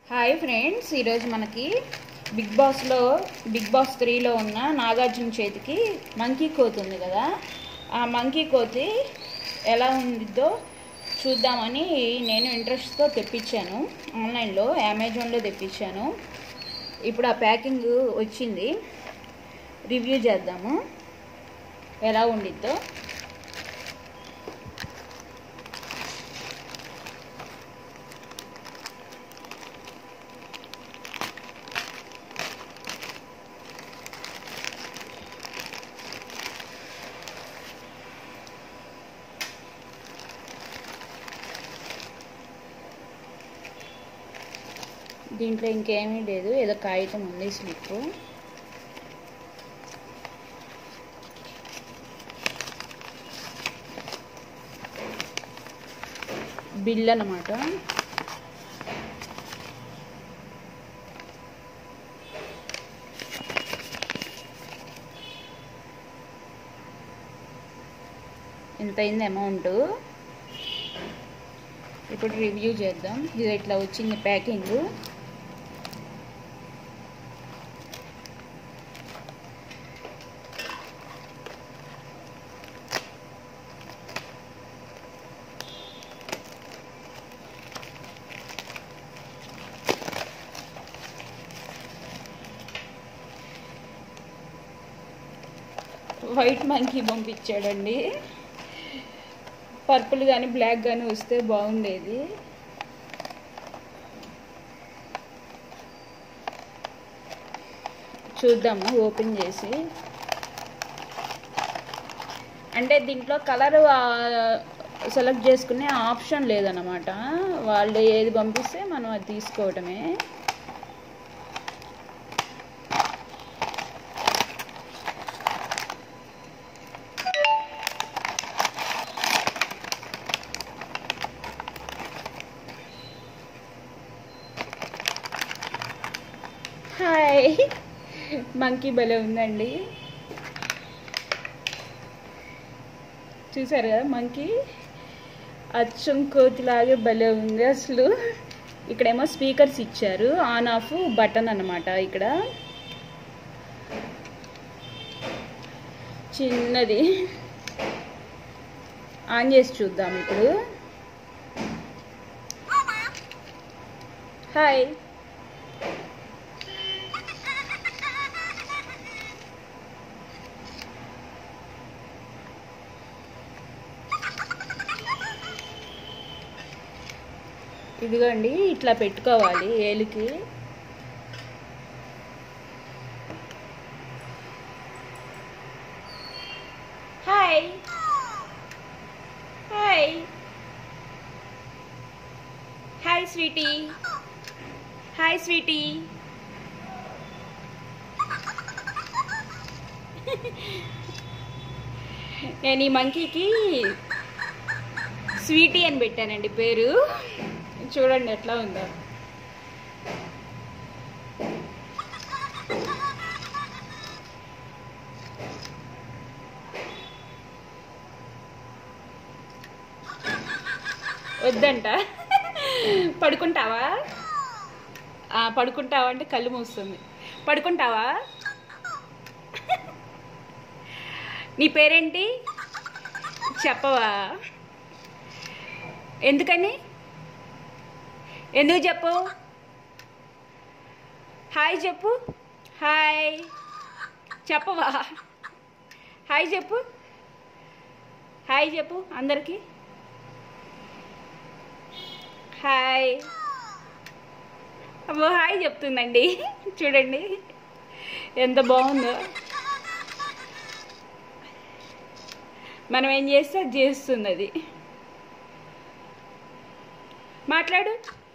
Hi friends ఈరోజు మనకి big బాస్లో బిగ్ బాస్ త్రీలో ఉన్న నాగార్జున చేతికి మంకీ కోతి ఉంది కదా ఆ మంకీ కోతి ఎలా ఉండిద్దో చూద్దామని నేను ఇంట్రెస్ట్తో తెప్పించాను ఆన్లైన్లో అమెజాన్లో తెప్పించాను ఇప్పుడు ఆ ప్యాకింగ్ వచ్చింది రివ్యూ చేద్దాము ఎలా ఉండిద్దో దీంట్లో ఇంకేమీ లేదు ఏదో కాగితం ఉంది స్లిప్ బిల్ అన్నమాట ఎంత అయింది అమౌంట్ ఇప్పుడు రివ్యూ చేద్దాం ఇది ఇట్లా వచ్చింది ప్యాకింగ్ వైట్ మంకీ పంపించాడండి పర్పుల్ కానీ బ్లాక్ కానీ వస్తే బాగుండేది చూద్దాము ఓపెన్ చేసి అంటే దీంట్లో కలర్ సెలెక్ట్ చేసుకునే ఆప్షన్ లేదన్నమాట వాళ్ళు ఏది పంపిస్తే మనం అది తీసుకోవటమే హాయ్ మంకీ భలే ఉందండి చూసారు కదా మంకీ అచ్చం కోతిలాగే భలే ఉంది అసలు ఇక్కడేమో స్పీకర్స్ ఇచ్చారు ఆన్ ఆఫ్ బటన్ అన్నమాట ఇక్కడ చిన్నది ఆన్ చేసి చూద్దాం ఇప్పుడు హాయ్ ఇదిగోండి ఇట్లా పెట్టుకోవాలి ఏలికి hi hi hi sweetie hi sweetie నేను ఈ మంకీకి స్వీటీ అని పెట్టానండి పేరు చూడండి ఎట్లా ఉందో వద్దంట పడుకుంటావా ఆ, పడుకుంటావా అంటే కళ్ళు మూస్తుంది పడుకుంటావా నీ పేరేంటి చెప్పవా ఎందుకని ఎందుకు చెప్పు హాయ్ చెప్పు హాయ్ చెప్పవా హాయ్ చెప్పు హాయ్ చెప్పు అందరికీ హాయ్ అబ్బో హాయ్ చెప్తుందండి చూడండి ఎంత బాగుందో మనం ఏం చేస్తే అది చేస్తుంది అది మాట్లాడు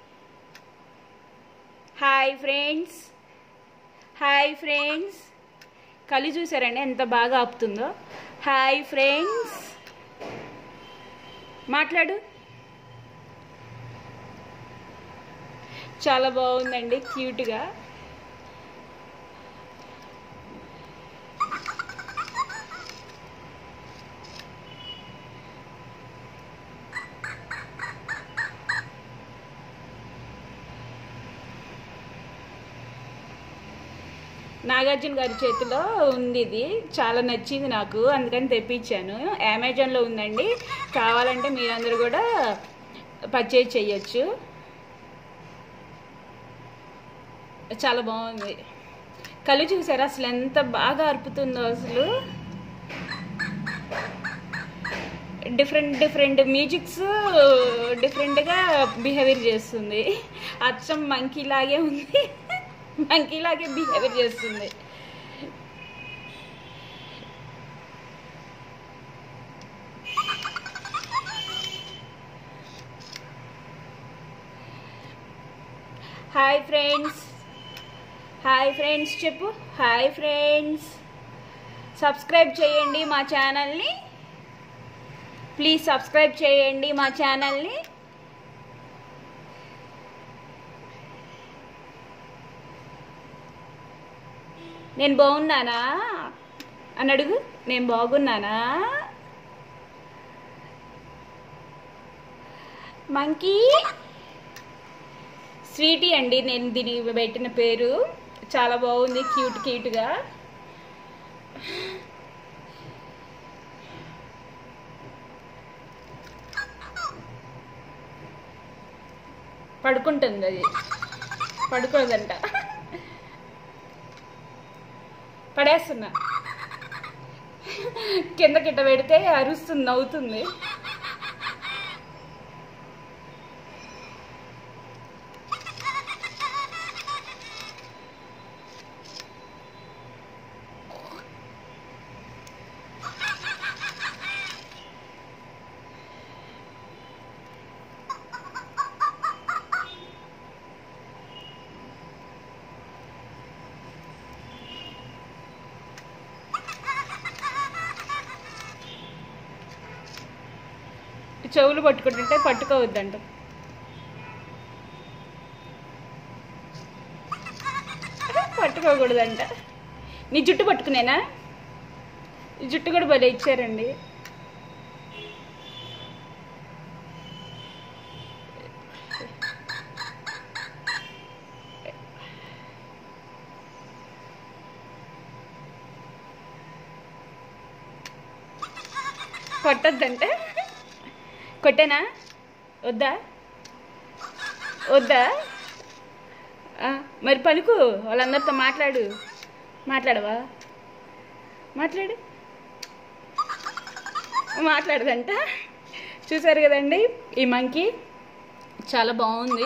హాయ్ ఫ్రెండ్స్ హాయ్ ఫ్రెండ్స్ కళ్ళు చూసారండి ఎంత బాగా ఆపుతుందో హాయ్ ఫ్రెండ్స్ మాట్లాడు చాలా బాగుందండి క్యూట్గా నాగార్జున గారి చేతిలో ఉంది ఇది చాలా నచ్చింది నాకు అందుకని తెప్పించాను అమెజాన్లో ఉందండి కావాలంటే మీరందరూ కూడా పర్చేజ్ చేయొచ్చు చాలా బాగుంది కళ్ళు చూసారా అసలు ఎంత బాగా అర్పుతుందో అసలు డిఫరెంట్ డిఫరెంట్ మ్యూజిక్స్ డిఫరెంట్గా బిహేవియర్ చేస్తుంది అచ్చం మంకీ లాగే ఉంది మంకీ లాగే బిహేవియర్ చేస్తుంది హాయ్ ఫ్రెండ్స్ హాయ్ ఫ్రెండ్స్ చెప్పు హాయ్ ఫ్రెండ్స్ సబ్స్క్రైబ్ చేయండి మా ఛానల్ని ప్లీజ్ సబ్స్క్రైబ్ చేయండి మా ఛానల్ని నేను బాగున్నానా అని అడుగు నేను బాగున్నానా మంకీ స్వీటీ అండి నేను దీనికి పెట్టిన పేరు చాలా బాగుంది క్యూట్ క్యూట్గా పడుకుంటుంది అది పడుకోదంట పడేస్తున్నా కింద కిట్ట పెడితే అరుస్తుంది నవ్వుతుంది చెవులు పట్టుకుంటుంటే పట్టుకోవద్దంట పట్టుకోకూడదంట నీ జుట్టు పట్టుకునేనా ఈ జుట్టు కూడా భలే ఇచ్చారండి కొట్టద్దంటే కొట్టేనా వద్దా వద్దా ఆ, మరి పలుకు వాళ్ళందరితో మాట్లాడు మాట్లాడవా మాట్లాడు మాట్లాడదంట చూసారు కదండి ఈ మంకీ చాలా బాగుంది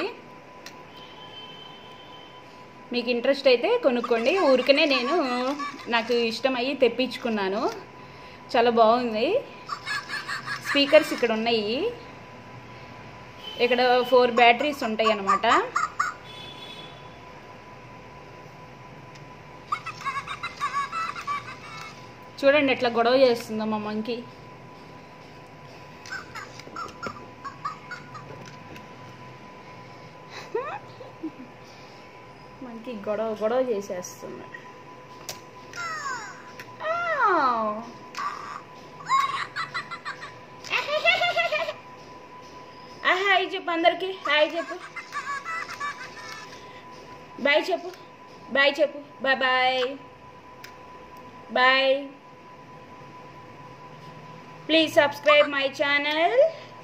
మీకు ఇంట్రెస్ట్ అయితే కొనుక్కోండి ఊరికనే నేను నాకు ఇష్టమయ్యి తెప్పించుకున్నాను చాలా బాగుంది స్పీకర్స్ ఇక్కడ ఉన్నాయి ఇక్కడ ఫోర్ బ్యాటరీస్ ఉంటాయి అన్నమాట చూడండి ఎట్లా గొడవ చేస్తుందో మా మంకి మంకి గొడవ గొడవ చేసేస్తుంది ఆవ్. ఆ, హాయ్ చెప్పు అందరికి హాయ్ చెప్పు బాయ్ చెప్పు బాయ్ చెప్పు bye bye bye please subscribe my channel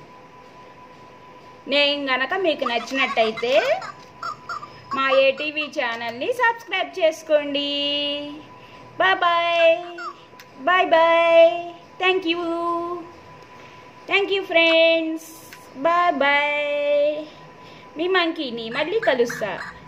నేను గనక మీకు నచ్చినట్టయితే మా ఏటీవీ ఛానల్ని సబ్స్క్రైబ్ చేసుకోండి bye bye bye bye thank you thank you friends bye bye మీ మంకీని మళ్ళీ కలుస్తా